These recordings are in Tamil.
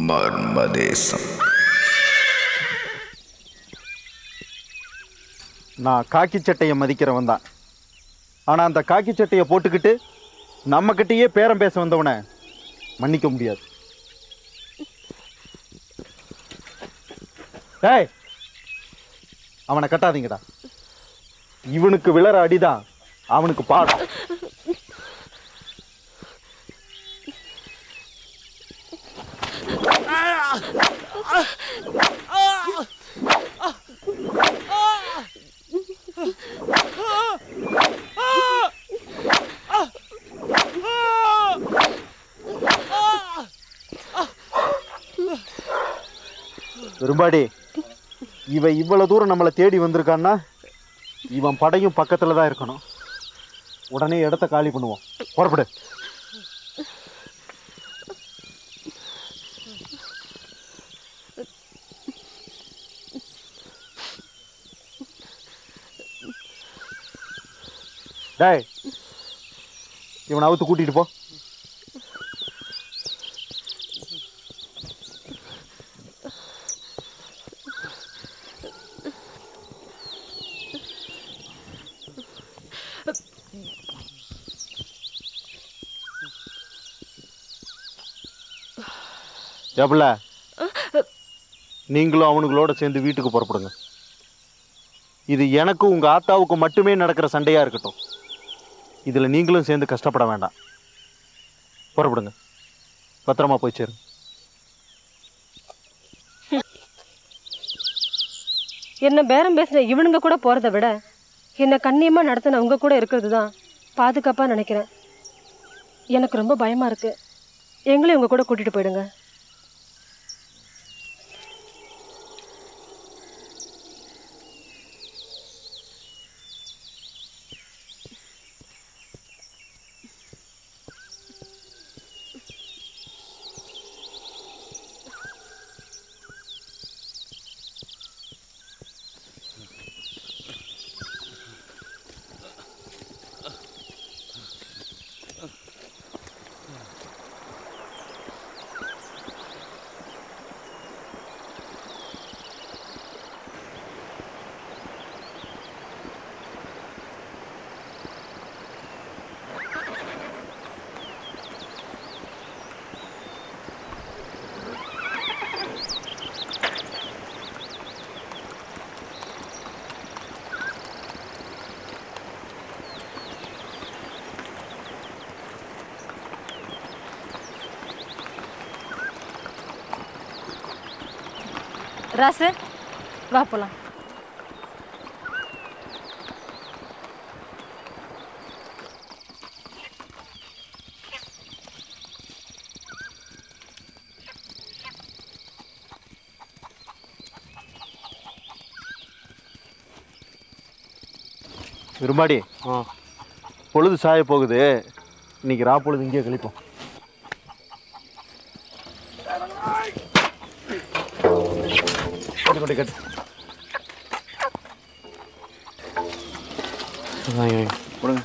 மர்மதேசம் நான் காக்கி சட்டையை மதிக்கிறவன் தான் ஆனால் அந்த காக்கி சட்டையை போட்டுக்கிட்டு நம்மக்கிட்டேயே பேரம் பேச வந்தவனை மன்னிக்க முடியாது டேய் அவனை கட்டாதீங்கடா இவனுக்கு விழற அடிதான் அவனுக்கு பாடம் பெரும்பாடி இவன் இவ்வளவு தூரம் நம்மளை தேடி வந்திருக்கான்னா இவன் படையும் பக்கத்துல தான் இருக்கணும் உடனே இடத்த காலி பண்ணுவோம் புறப்படு டேய் இவனை அவுத்து கூட்டிட்டு போ ஏப்பில்ல நீங்களும் அவனுங்களோட சேர்ந்து வீட்டுக்கு புறப்படுங்க இது எனக்கும் உங்கள் ஆத்தாவுக்கும் மட்டுமே நடக்கிற சண்டையாக இருக்கட்டும் இதில் நீங்களும் சேர்ந்து கஷ்டப்பட வேண்டாம் புறப்படுங்க பத்திரமா போய் சேரு என்ன பேரம் பேசின இவனுங்க கூட போகிறத விட என்னை கண்ணியமாக நடத்தின உங்க கூட இருக்கிறது தான் பாதுகாப்பாக நினைக்கிறேன் எனக்கு ரொம்ப பயமாக இருக்கு எங்களையும் உங்க கூட கூட்டிகிட்டு போயிடுங்க ராசு வா போலாம் பெருமாடி பொழுது சாய போகுது இன்னைக்கு ரா பொழுது இங்கேயே கழிப்போம் கட்டு, கட்டு, கட்டு. வாங்க, வாங்க. கொடுங்க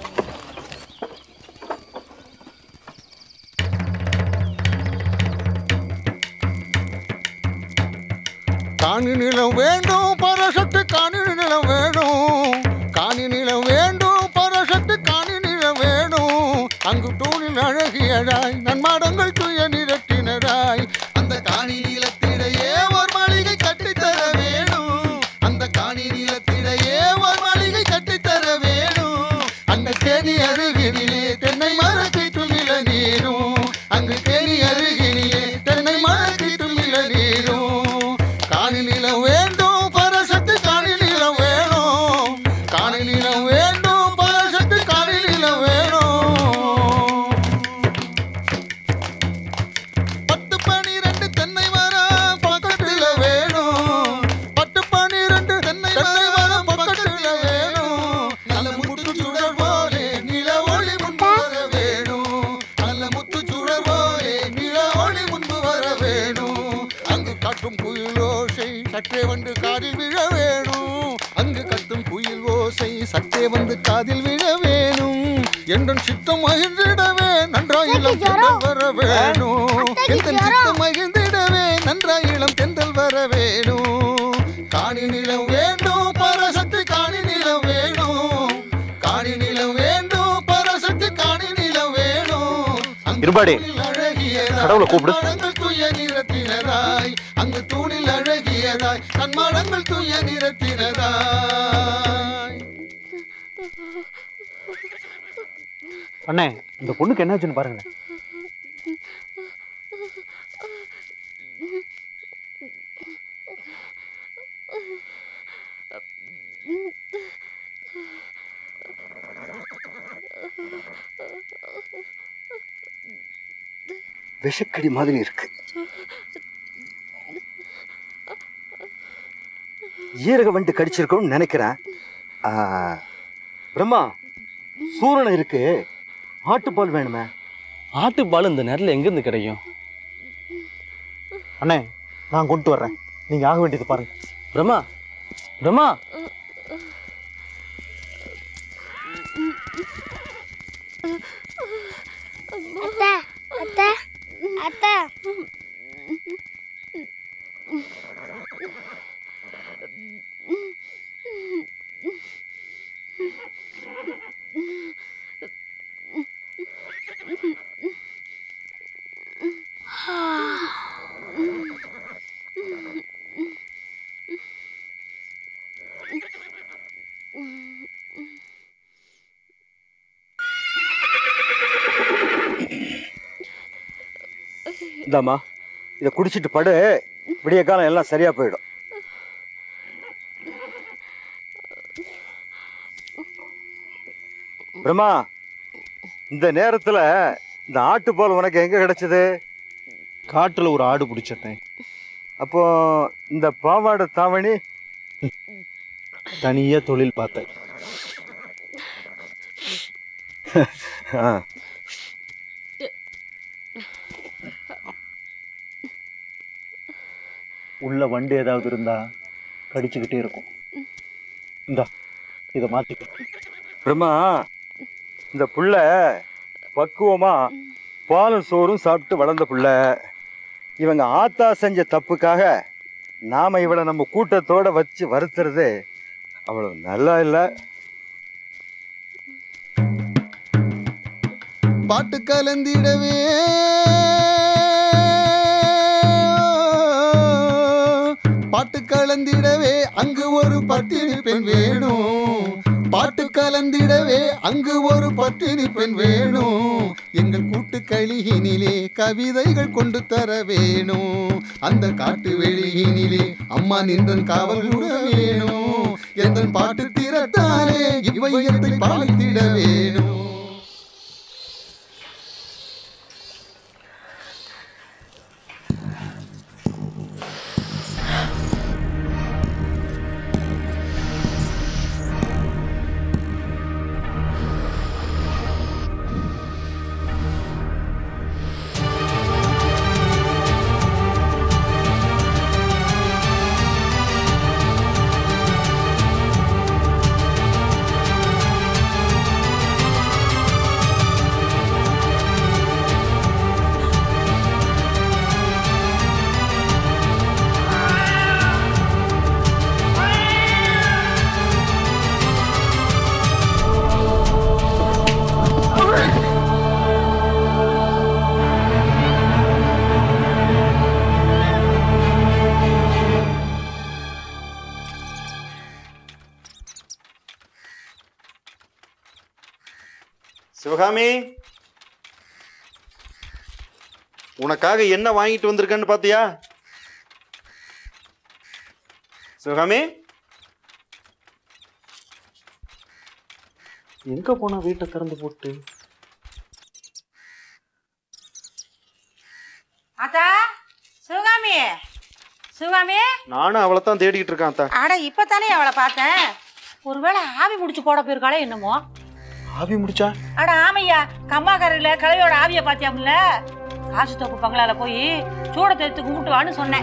காணி நிலம் வேண்டும் பரசத்து காணி நிலம் வேணும் காணி நிலம் வேண்டும் பரசத்து காணி நிலம் வேணும் அங்கு தூணில் அழகியதாய் நன்மாடங்கள் துய நிறத்தினராய் அந்த காணி நிலத்திடையே ஒரு மாளிகை கட்டித்தர வேணும் அந்த காணி நிலத்திடையே ஒரு மாளிகை கட்டித்தர வேணும் அந்த தேனி அருகினிலே தென்னை மரத்திட்டும் இள நீரும் அங்கு தேனி அருகினிலே தென்னை மரத்திட்டும் இள நீரும் காணி நிலம் வேண்டும் பரசத்து காணி நிலம் வேணும் காணி நிலம் வேண்டும் பரசத்து காணி நிலம் வேணும் பத்து பனிரெண்டு தென்னை மரம் பக்கத்துல வேணும் பத்து பனிரெண்டு தென்னை மரம் பக்கத்துல வேணும் நல்ல முத்து சுடர் போலே நில ஒளி முன்பு வர வேணும் நல்ல முத்து சுடர் போலே நில ஒளி முன்பு வர வேணும் அங்கு கட்டும் குயில் ஓசை சற்றே வந்து காதில் விழ வேணும் அங்கு கட்டும் குயில் ஓசை சற்றே வந்து காதில் விழ வேணும் என்றும் சித்தம் மகிழ்ந்திடவே நன்றாயிலம் வர வேணும் எந்த சித்தம் மகிழ்ந்திட வேணும் காணி நிலம் வேணும் பரசக்தி காணி நிலம் வேணும் காணி நிலம் வேணும் பரசக்தி காணி நிலம் வேணும் அங்கு இருபாடி. தூணில் அழகியதாய் கடவுளை கூப்பிடு. மரங்கள் துய நிறத்தினதாய் அங்கு தூணில் அழகியதாய் கண்மரங்கள் துய நிறத்தினதாய் அண்ணே இந்த பொண்ணுக்கு என்னாச்சுன்னு பாருங்க விஷக்கடி மாதிரி இருக்கு ஈரக வண்டு கடிச்சிருக்கோம்னு நினைக்கிறேன் ஆ, பிரம்மா சூரணம் இருக்கு ஆட்டுப்பால் வேணுமே ஆட்டுப்பால் இந்த நேரத்தில் எங்கேருந்து கிடைக்கும் அண்ணே நான் கொண்டு வர்றேன் நீங்க ஆக வேண்டியது பாருங்க பிரம்மா பிரம்மா அத்தை அத்தை அத்தை இந்தாம்மா இதை குடிச்சிட்டு படு விடிய காலம் எல்லாம் சரியா போயிடும் பிரம்மா இந்த நேரத்துல இந்த ஆட்டுப்பால் உனக்கு எங்க கிடைச்சது காட்டுல ஒரு ஆடு பிடிச்சிட்டேன் அப்போ இந்த பாவாடை தாவணி தனியா தொழில் பார்த்தேன் ஆ, உள்ள வண்டு ஏதாவது இருந்தா கடிச்சுக்கிட்டே இருக்கும் இந்தா இதை மாத்திக்க பிரம்மா இந்த புள்ள பக்குவமா பாலும் சோறும் சாப்பிட்டு வளர்ந்த புள்ள இவங்க ஆத்தா செஞ்ச தப்புக்காக நாம இவளை நம்ம கூட்டத்தோட வச்சு வருத்துறது அவ்வளவு நல்லா இல்லை பாட்டு கலந்திடவே பாட்டு கலந்திடவே அங்கு ஒரு பட்டினி பெண் வேணும் பாட்டு கலந்திடவே அங்கு ஒரு பட்டினி பெண் வேணும் எங்கள் கூட்டு கழியினிலே கவிதைகள் கொண்டு தர வேணும் அந்த காட்டு வெளியினிலே அம்மா நின்றன் காவல் கூட வேணும் எந்த பாட்டு திறத்தாலே இவ்வையத்தை பாலித்திட வேணும் சிவகாமி உனக்காக என்ன வாங்கிட்டு வந்திருக்கேன்னு பாத்தியா சிவகாமி எங்க போனா வீட்டை திறந்து போட்டு அத்தா சிவகாமி சிவகாமி நானும் அவளை தான் தேடிக்கிட்டு இருக்கேன் அத்தா அட இப்பதானே அவளை பார்த்தேன் ஒருவேளை ஆவி முடிச்சு போட போயிருக்காளே என்னமோ ஆவி முடிச்சா அட ஆமையா கம்மாக்காரில கிழவியோட ஆவியை பாத்தியாம்ல காசு தோப்பு பங்களால போய் சூடத்தை எடுத்து கும்பிட்டு வான்னு சொன்னேன்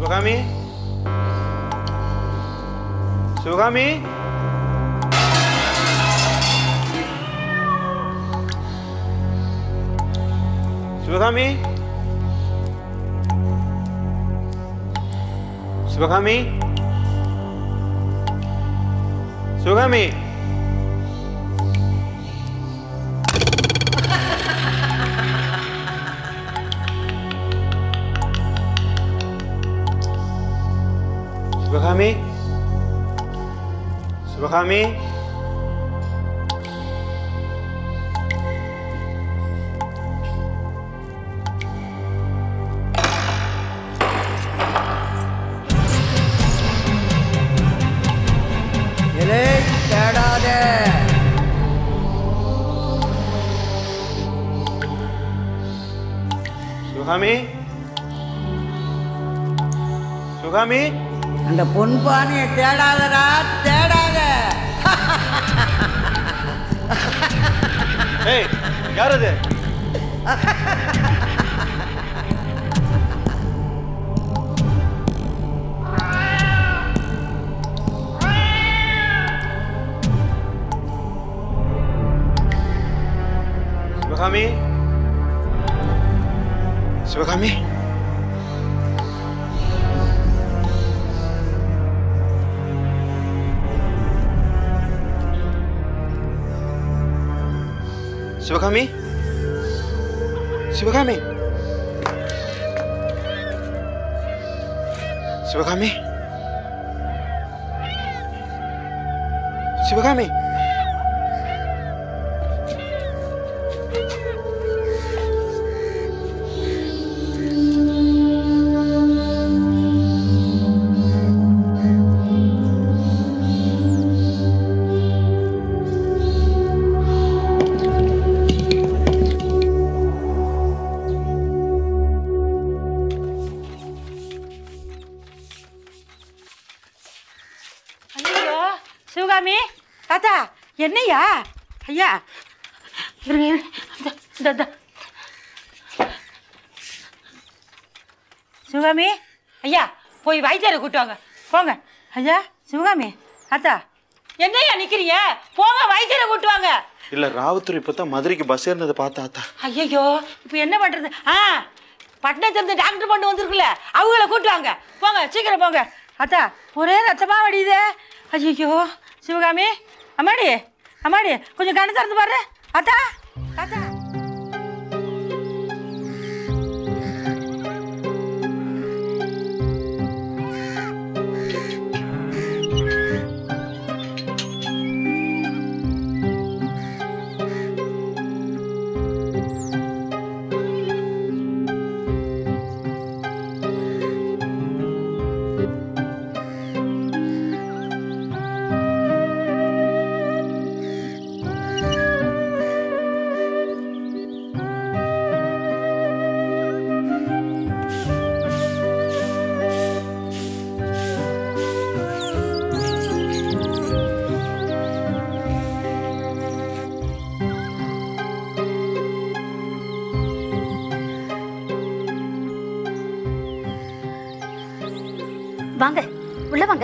சிவகாமி சிவகாமி சிவகாமி சிவகாமி சிவகாமி சிவகாமி சிவகாமி இலை தேடாதே சிவகாமி சிவகாமி அந்த பொன்பானையை தேடாதடா தேடாத ஏய் யார் அது சிவகாமி சிவகாமி சிவகாமி சிவகாமி சிவகாமி சிவகாமி ஐயோ சிவகாமி தாத்தா என்னய்யா ஐயா இருங்க இருங்க. இந்த, இந்த, இந்த. சிவகாமி ஐயா போய் வைத்தியரை கூட்டு வாங்க போங்க ஐயா சிவகாமி தாத்தா என்னய்யா நிக்கிறீங்க போங்க வைத்தியரை கூட்டு வாங்க இல்ல ராவுத்தர் இப்பதான் மதுரைக்கு பஸ் ஏறினதை பார்த்தாத்தா ஐயோ இப்போ என்ன பண்றது ஆ பட்டணத்திலிருந்து டாக்டர் பண்ணு வந்திருக்குல்ல அவங்கள கூட்டு வாங்க போங்க சீக்கிரம் போங்க அத்தா ஒரே ரத்தமா வடியுதே ஐயோ சிவகாமி அம்மாடி அம்மாடி கொஞ்சம் கண்ணு திறந்து பாரு அத்தா அத்தா வாங்க உள்ள வாங்க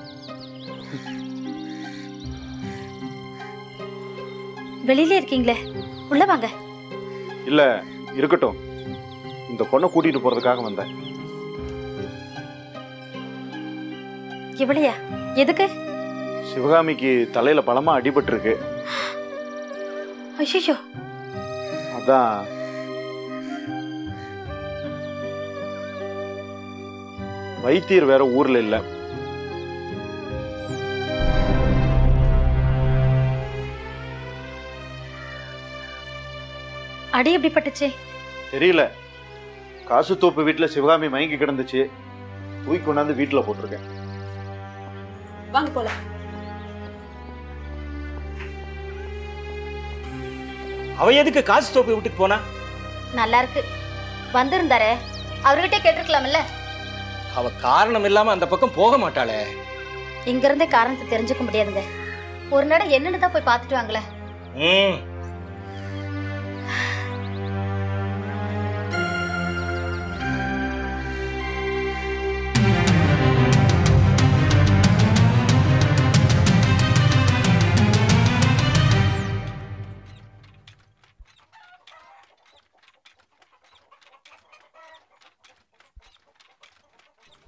வெளியிலே இருக்கீங்களே உள்ள வாங்க இல்ல இருக்கட்டும் இந்த பொண்ணை கூட்டிட்டு போறதுக்காக வந்தேன் இவளையா எதுக்கு சிவகாமிக்கு தலையில பலமா அடிபட்டு இருக்கு ஐயோ அதான் வைத்தியர் வேற ஊர்ல இல்ல அடி எப்படி பட்டுச்சு தெரியல காசு தோப்பு வீட்டுல சிவகாமி மயங்கி கிடந்துச்சு தூக்கி கொண்டாந்து வீட்டுல போட்டிருக்கேன் வாங்க போலாம் அவ எதுக்கு காசு தோப்பு விட்டுட்டு போனா நல்லா இருக்கு வந்திருந்தாரே அவர்கிட்ட கேட்டிருக்கலாம்ல அவ காரணம் இல்லாம அந்த பக்கம் போக மாட்டாளே இங்க இருந்தே காரணத்தை தெரிஞ்சுக்க முடியாதுங்க ஒரு நடம் என்னன்னு தான் போய் பார்த்துட்டு வாங்களேன் ம் ஆ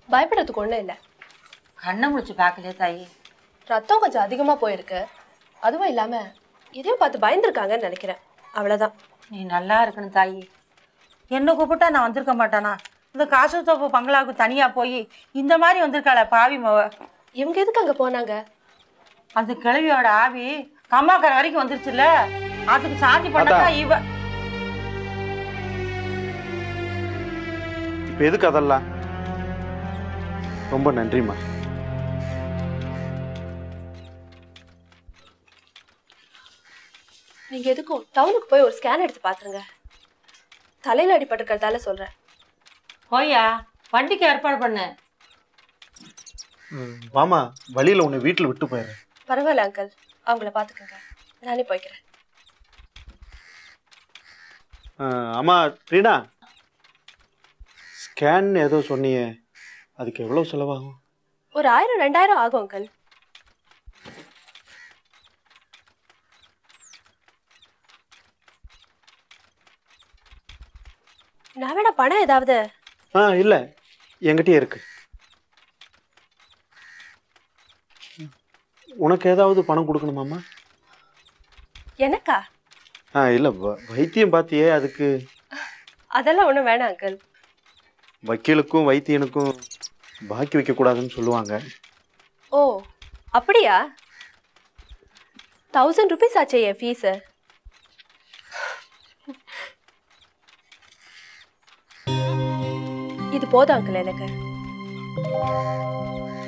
பயப்படுறதுக்கு ஒன்றும் இல்லை கண்ணை முடிச்சு பார்க்கலையே தாயி ரத்தம் கொஞ்சம் அதிகமாக போயிருக்கு அதுவும் இல்லாமல் இதையும் பார்த்து பயந்துருக்காங்கன்னு நினைக்கிறேன் அவ்வளோதான் நீ நல்லா இருக்கணும் தாயி என்ன கூப்பிட்டா நான் வந்திருக்க மாட்டானா இந்த காசு தோப்பு பங்களாவுக்கு தனியாக போய் இந்த மாதிரி வந்திருக்காளே பாவி மவ இவங்க எதுக்கு அங்கே போனாங்க அந்த கிழவியோட ஆவி கம்மாக்கரை வரைக்கும் வந்துருச்சுல்ல அதுக்கு சாந்தி பண்ணா இவ இப்போ எதுக்கு அதெல்லாம் ரொம்ப நன்றிம்மா நீங்கள் எதுக்கும் டவுனுக்கு போய் ஒரு ஸ்கேன் எடுத்து பார்த்துருங்க தலையில் அடிபட்டிருக்கிறதால சொல்கிறேன் போயா வண்டிக்கு ஏற்பாடு பண்ணு மாமா வழியில் உன்னை வீட்டில் விட்டு போயிடுறேன் பரவாயில்ல அங்கிள் அவங்கள பார்த்துக்கோங்க நானே போய்க்கிறேன் அம்மா ரீனா ஸ்கேன் ஏதோ சொன்னியே அதுக்கு எவ்வளோ செலவாகும் ஒரு ஆயிரம் ரெண்டாயிரம் ஆகும் அங்கிள் நான் வேணா பணம் ஏதாவது ஆ இல்லை என்கிட்டயே இருக்கு உனக்கு ஏதாவது பணம் கொடுக்கணுமாம்மா எனக்கா ஆ இல்லை வைத்தியம் பார்த்தியே அதுக்கு அதெல்லாம் ஒன்றும் வேணாம் அங்கிள் வக்கீலுக்கும் வைத்தியனுக்கும் பாக்கி வைக்கக்கூடாதுன்னு சொல்லுவாங்க ஓ அப்படியா தௌசண்ட் ருபீஸ் ஆச்சே என் ஃபீஸு இது போதும் அங்கிள் எனக்கு